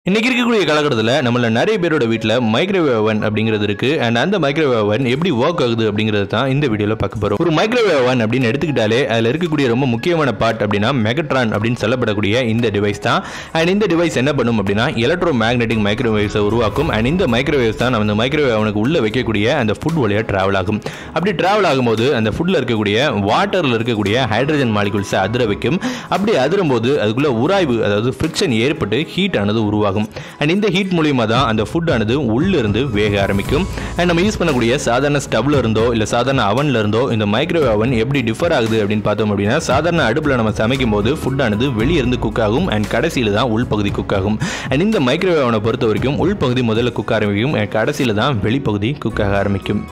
இன்னைக்கு இருக்கக்கூடிய காலகட்டத்தில் நம்மள நிறைய பேரோட வீட்டில் மைக்ரோவேவ் ஓவன் அப்படிங்கிறது இருக்கு அண்ட் அந்த மைக்ரோவேவ் ஓவன் எப்படி ஒர்க் ஆகுது அப்படிங்கிறது தான் இந்த வீடியோவில் பார்க்க போகிறோம் ஒரு மைக்ரோவேவ் ஓவன் அப்படின்னு எடுத்துக்கிட்டாலே அதில் இருக்கக்கூடிய ரொம்ப முக்கியமான பார்ட் அப்படின்னா மெகட்ரான் அப்படின்னு சொல்லப்படக்கூடிய இந்த டிவைஸ் தான் அண்ட் இந்த டிவைஸ் என்ன பண்ணும் அப்படின்னா எலக்ட்ரோ மேக்னெட்டிக் மைக்ரோவேவ்ஸை உருவாக்கும் அண்ட் இந்த மைக்ரோவேவ்ஸ் தான் நம்ம இந்த மைக்ரோவேவ் அவனுக்கு உள்ள வைக்கக்கூடிய அந்த ஃபுட் வழியாக ட்ராவல் ஆகும் அப்படி ட்ராவல் ஆகும்போது அந்த ஃபுட்டில் இருக்கக்கூடிய வாட்டரில் இருக்கக்கூடிய ஹைட்ரஜன் மாலிகுல்ஸை அதிர வைக்கும் அப்படி அதிரும் போது அதுக்குள்ள உராய்வு அதாவது ஃப்ரிக்ஷன் ஏற்பட்டு ஹீட் ஆனது உருவாகும் அண்ட் இந்த ஹீட் மூலியமா தான் அந்த ஃபுட் ஆனது உள்ள இருந்து வேக ஆரம்பிக்கும் அண்ட் நம்ம யூஸ் பண்ணக்கூடிய சாதாரண ஸ்டவ்ல இருந்தோ இல்லை சாதாரண அவன்ல இருந்தோ இந்த மைக்ரோவேவ் அவன் எப்படி டிஃபர் ஆகுது அப்படின்னு பார்த்தோம் அப்படின்னா சாதாரண அடுப்பில் நம்ம சமைக்கும் போது ஃபுட் ஆனது வெளியே இருந்து குக் ஆகும் அண்ட் கடைசியில் தான் உள்பகுதி குக் ஆகும் அண்ட் இந்த மைக்ரோவேவ் அவனை பொறுத்த வரைக்கும் உள்பகுதி முதல்ல குக் ஆரம்பிக்கும் and கடைசியில் தான் வெளிப்பகுதி குக் ஆக ஆரம்பிக்கும்